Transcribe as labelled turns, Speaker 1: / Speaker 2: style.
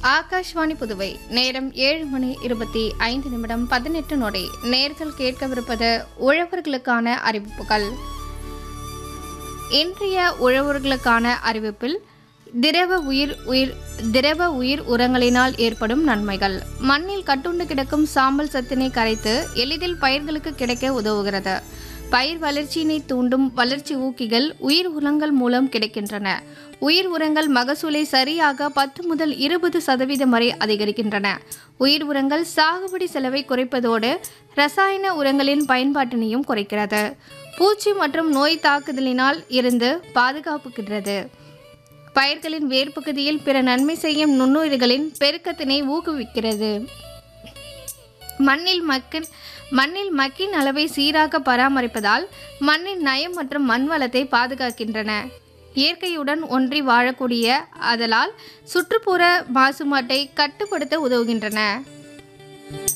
Speaker 1: ஆகாஷ்வாணி புதுவை நேரம் ஏழு மணி இருபத்தி ஐந்து நிமிடம் பதினெட்டு நொடி நேர்கள் கேட்கவிருப்பது உழவர்களுக்கான அறிவிப்புகள் இன்றைய உழவர்களுக்கான அறிவிப்பில் திரவ உயிர் உயிர் திரவ உயிர் உரங்களினால் ஏற்படும் நன்மைகள் மண்ணில் கட்டுண்டு கிடக்கும் சாம்பல் சத்தினை கரைத்து எளிதில் பயிர்களுக்கு கிடைக்க உதவுகிறது பயிர் வளர்ச்சியினை தூண்டும் வளர்ச்சி ஊக்கிகள் உயிர் உரங்கள் மூலம் கிடைக்கின்றன உயிர் உரங்கள் மகசூலை சரியாக பத்து முதல் இருபது சதவீதம் வரை அதிகரிக்கின்றன உயிர் உரங்கள் சாகுபடி செலவை குறைப்பதோடு ரசாயன உரங்களின் பயன்பாட்டினையும் குறைக்கிறது பூச்சி மற்றும் நோய் தாக்குதலினால் இருந்து பாதுகாப்புகிறது பயிர்களின் வேர்ப்பகுதியில் பிற நன்மை செய்யும் நுண்ணுயிர்களின் பெருக்கத்தினை ஊக்குவிக்கிறது மண்ணில் மக்கின் மண்ணில் மக்கின் அளவை சீராக பராமரிப்பதால் மண்ணின் நயம் மற்றும் மண் வளத்தை பாதுகாக்கின்றன இயற்கையுடன் ஒன்றி வாழக்கூடிய அதலால் சுற்றுப்புற மாசுபாட்டை கட்டுப்படுத்த உதவுகின்றன